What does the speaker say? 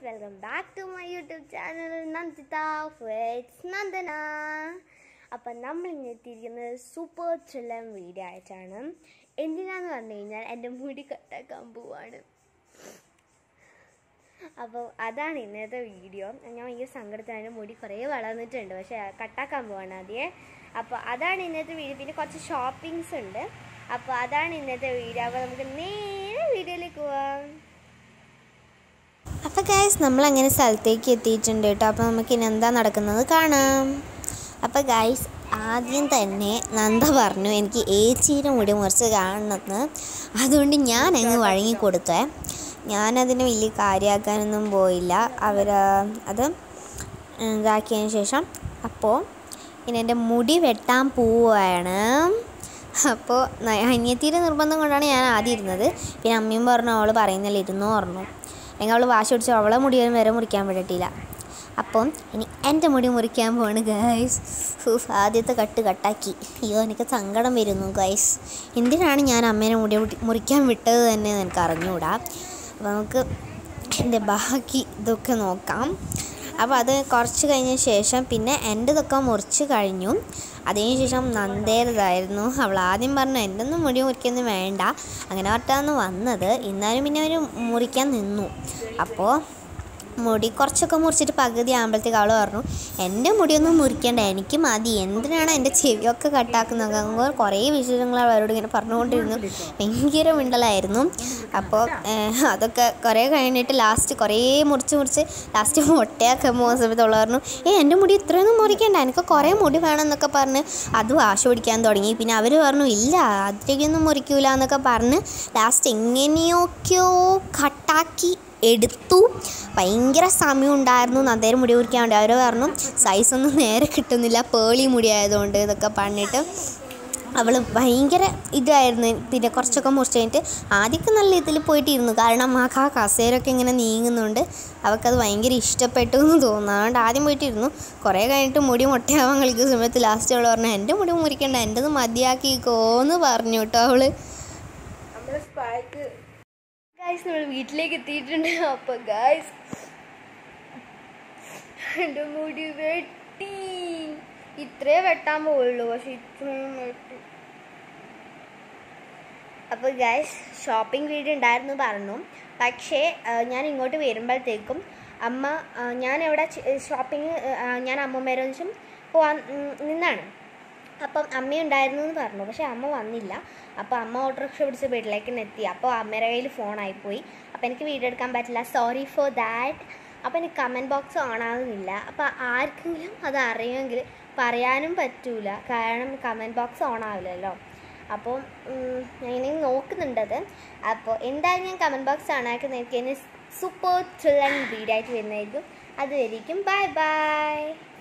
welcome back to my YouTube channel Nanditha ഫേറ്റ്സ് നന്ദന അപ്പം നമ്മൾ ഇന്ന് എത്തിയിരിക്കുന്നത് സൂപ്പർ ത്രില്ലം വീഡിയോ ആയിട്ടാണ് എന്തിനാന്ന് പറഞ്ഞു കഴിഞ്ഞാൽ എൻ്റെ മുടി കട്ടാക്കാൻ പോവാണ് അപ്പോൾ അതാണ് ഇന്നത്തെ വീഡിയോ ഞാൻ ഭയങ്കര സങ്കടത്തിലാണ് എൻ്റെ മുടി കുറേ വളർന്നിട്ടുണ്ട് പക്ഷേ കട്ടാക്കാൻ പോവാണ് ആദ്യമേ അപ്പോൾ അതാണ് ഇന്നത്തെ വീഡിയോ പിന്നെ കുറച്ച് ഷോപ്പിങ്സ് ഉണ്ട് അപ്പോൾ അതാണ് ഇന്നത്തെ വീഡിയോ അപ്പോൾ നമുക്ക് നേരെ വീഡിയോയിലേക്ക് പോവാം അപ്പോൾ ഗായ്സ് നമ്മൾ അങ്ങനെ സ്ഥലത്തേക്ക് എത്തിയിട്ടുണ്ട് കേട്ടോ അപ്പോൾ നമുക്ക് ഇനി എന്താ നടക്കുന്നത് കാണാം അപ്പോൾ ഗായ്സ് ആദ്യം തന്നെ നന്ദ പറഞ്ഞു എനിക്ക് ഏച്ചിയുടെ മുടി മുറിച്ച് കാണണമെന്ന് അതുകൊണ്ട് ഞാൻ അങ്ങ് വഴങ്ങി കൊടുത്തേ ഞാനതിന് വലിയ കാര്യമാക്കാനൊന്നും പോയില്ല അവർ അത് ഇതാക്കിയതിന് ശേഷം അപ്പോൾ ഇനി എൻ്റെ മുടി വെട്ടാൻ പോവുകയാണ് അപ്പോൾ അനിയത്തിയുടെ നിർബന്ധം കൊണ്ടാണ് ഞാൻ ആദ്യം ഇരുന്നത് പിന്നെ അമ്മയും പറഞ്ഞു അവൾ പറയുന്നില്ല ഇരുന്നു പറഞ്ഞു അല്ലെങ്കിൽ അവൾ വാശി പിടിച്ച് അവളെ മുടി വരെ മുറിക്കാൻ പറ്റിയില്ല അപ്പം ഇനി എൻ്റെ മുടി മുറിക്കാൻ പോവാണ് ഗൈസ് ആദ്യത്തെ കട്ട് കട്ടാക്കി അയ്യോ എനിക്ക് സങ്കടം വരുന്നു ഗൈസ് എന്തിനാണ് ഞാൻ അമ്മേനെ മുടി മുടി- മുറിക്കാൻ വിട്ടത് തന്നെ എന്ന് എനിക്ക് അറിഞ്ഞുകൂടാ അപ്പോൾ നമുക്ക് എൻ്റെ ബാക്കി ഇതൊക്കെ നോക്കാം അപ്പോൾ അത് കുറച്ച് കഴിഞ്ഞ ശേഷം പിന്നെ എൻ്റെതൊക്കെ മുറിച്ച് കഴിഞ്ഞു അതിന് ശേഷം നന്ദേരതായിരുന്നു അവൾ ആദ്യം പറഞ്ഞു എൻ്റെ ഒന്നും മുടി മുറിക്കൊന്നും വേണ്ട അങ്ങനെ പറഞ്ഞാണ് വന്നത് എന്നാലും പിന്നെ അവർ മുറിക്കാൻ നിന്നു അപ്പോൾ മുടി കുറച്ചൊക്കെ മുറിച്ചിട്ട് പകുതി ആകുമ്പോഴത്തേക്ക് അവൾ പറഞ്ഞു എൻ്റെ മുടിയൊന്നും മുറിക്കണ്ട എനിക്ക് മതി എന്തിനാണ് എൻ്റെ ചെവിയൊക്കെ കട്ടാക്കുന്നത് അങ്ങനെ കുറേ വിശേഷങ്ങൾ അവരോട് ഇങ്ങനെ പറഞ്ഞുകൊണ്ടിരുന്നു ഭയങ്കര മിണ്ടലായിരുന്നു അപ്പോൾ ഏഹ്, അതൊക്കെ കുറേ കഴിഞ്ഞിട്ട് ലാസ്റ്റ് കുറേ മുറിച്ച് മുറിച്ച് ലാസ്റ്റ് മുട്ടയൊക്കെ പോകുന്ന സമയത്ത് അവൾ പറഞ്ഞു ഏ എൻ്റെ മുടി ഇത്രയൊന്നും മുറിക്കണ്ട എനിക്ക് കുറേ മുടി വേണമെന്നൊക്കെ പറഞ്ഞ് അത് വാശ പിടിക്കാൻ തുടങ്ങി പിന്നെ അവർ പറഞ്ഞു ഇല്ല അത്രയ്ക്കൊന്നും മുറിക്കൂല എന്നൊക്കെ പറഞ്ഞ് ലാസ്റ്റ് എങ്ങനെയൊക്കെയോ കട്ടാക്കി എടുത്തു ഭയങ്കര സമയം ഉണ്ടായിരുന്നു നന്നേരം മുടി മുറിക്കാൻ വേണ്ടി അവർ പറഞ്ഞു സൈസൊന്നും നേരെ കിട്ടുന്നില്ല പേളി മുടി ആയതുകൊണ്ട് ഇതൊക്കെ പറഞ്ഞിട്ട് അവൾ ഭയങ്കര ഇതായിരുന്നു പിന്നെ കുറച്ചൊക്കെ മുറിച്ച് കഴിഞ്ഞിട്ട് ആദ്യമൊക്കെ നല്ല ഇതിൽ പോയിട്ടിരുന്നു കാരണം ആ കാ കസേരൊക്കെ ഇങ്ങനെ നീങ്ങുന്നുണ്ട് അവൾക്കത് ഭയങ്കര ഇഷ്ടപ്പെട്ടു എന്ന് തോന്നുന്നു അതുകൊണ്ട് ആദ്യം പോയിട്ടിരുന്നു കുറേ കഴിഞ്ഞിട്ട് മുടി മുട്ടയാവാൻ കളിക്കുന്ന സമയത്ത് ലാസ്റ്റ് അവൾ പറഞ്ഞു എൻ്റെ മുടി മുറിക്കണ്ട എൻ്റെത് മതിയാക്കിക്കോന്ന് പറഞ്ഞു കേട്ടോ അവള് നമ്മുടെ സ്പായ്ക്ക് ഗായ്സ് നമ്മൾ വീട്ടിലേക്ക് എത്തിയിട്ടുണ്ട് അപ്പൊ ഗായ്സ് എൻ്റെ മുടി വെട്ടി ഇത്രേ വെട്ടാൻ പോവുള്ളൂ പക്ഷെ ഇത്രയും വെട്ടി അപ്പോൾ ഗായ്സ് ഷോപ്പിംഗ് വീഡിയോ ഉണ്ടായിരുന്നു പറഞ്ഞു പക്ഷേ ആ, ഞാൻ ഇങ്ങോട്ട് വരുമ്പോഴത്തേക്കും അമ്മ ആ, ഞാൻ എവിടെ ഷോപ്പിംഗ് ഞാൻ അമ്മമ്മേരെ വെച്ചും പോവാൻ ഉം, നിന്നാണ് അപ്പം അമ്മ ഉണ്ടായിരുന്നു എന്ന് പറഞ്ഞു പക്ഷെ അമ്മ വന്നില്ല അപ്പോൾ അമ്മ ഓട്ടോറിക്ഷ പിടിച്ച് വീട്ടിലേക്ക് തന്നെ എത്തി അപ്പോൾ അമ്മയുടെ കയ്യിൽ ഫോണായിപ്പോയി അപ്പോൾ എനിക്ക് വീഡിയോ എടുക്കാൻ പറ്റില്ല സോറി ഫോർ ദാറ്റ് അപ്പോൾ എനിക്ക് കമൻറ്റ് ബോക്സ് ഓൺ ആകുന്നില്ല അപ്പോൾ ആർക്കെങ്കിലും അത് അറിയുമെങ്കിൽ പറയാനും പറ്റൂല കാരണം കമൻറ്റ് ബോക്സ് ഓൺ ആവില്ലല്ലോ അപ്പോൾ ഉം, ഞാൻ ഇനി നോക്കുന്നുണ്ടത് അപ്പോൾ എന്തായാലും ഞാൻ കമൻറ്റ് ബോക്സ് ഓൺ ആക്കുന്ന എനിക്ക് സൂപ്പർ ത്രില്ലൻ വീഡിയോ ആയിട്ട് വരുന്നതായിരിക്കും അതുവരെയും ബൈ ബൈ